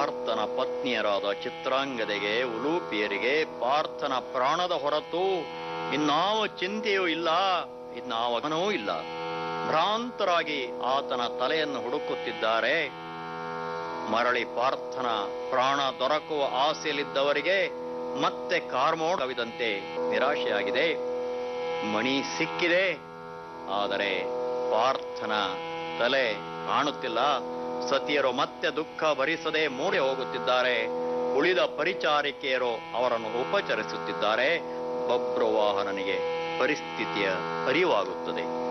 ಪಾರ್ಥನ ಪತ್ನಿಯರಾದ ಚಿತ್ರಾಂಗದೆಗೆ ಉಲೂಪಿಯರಿಗೆ ಪಾರ್ಥನ ಪ್ರಾಣದ ಹೊರತು ಇನ್ನಾವ ಚಿಂತೆಯೂ ಇಲ್ಲ ಇನ್ನಾವ ಗಮನವೂ ಇಲ್ಲ ಭ್ರಾಂತರಾಗಿ ಆತನ ತಲೆಯನ್ನು ಹುಡುಕುತ್ತಿದ್ದಾರೆ ಮರಳಿ ಪಾರ್ಥನ ಪ್ರಾಣ ದೊರಕುವ ಆಸೆಯಲ್ಲಿದ್ದವರಿಗೆ ಮತ್ತೆ ಕಾರ್ಮೋಡ್ ಕವಿದಂತೆ ನಿರಾಶೆಯಾಗಿದೆ ಮಣಿ ಸಿಕ್ಕಿದೆ ಆದರೆ ಪಾರ್ಥನ ತಲೆ ಕಾಣುತ್ತಿಲ್ಲ ಸತಿಯರು ಮತ್ತೆ ದುಃಖ ಭರಿಸದೆ ಮೂಡೆ ಹೋಗುತ್ತಿದ್ದಾರೆ ಉಳಿದ ಪರಿಚಾರಿಕೆಯರು ಅವರನ್ನು ಉಪಚರಿಸುತ್ತಿದ್ದಾರೆ ಬಬ್ರುವಾಹನನಿಗೆ ಪರಿಸ್ಥಿತಿಯ ಅರಿವಾಗುತ್ತದೆ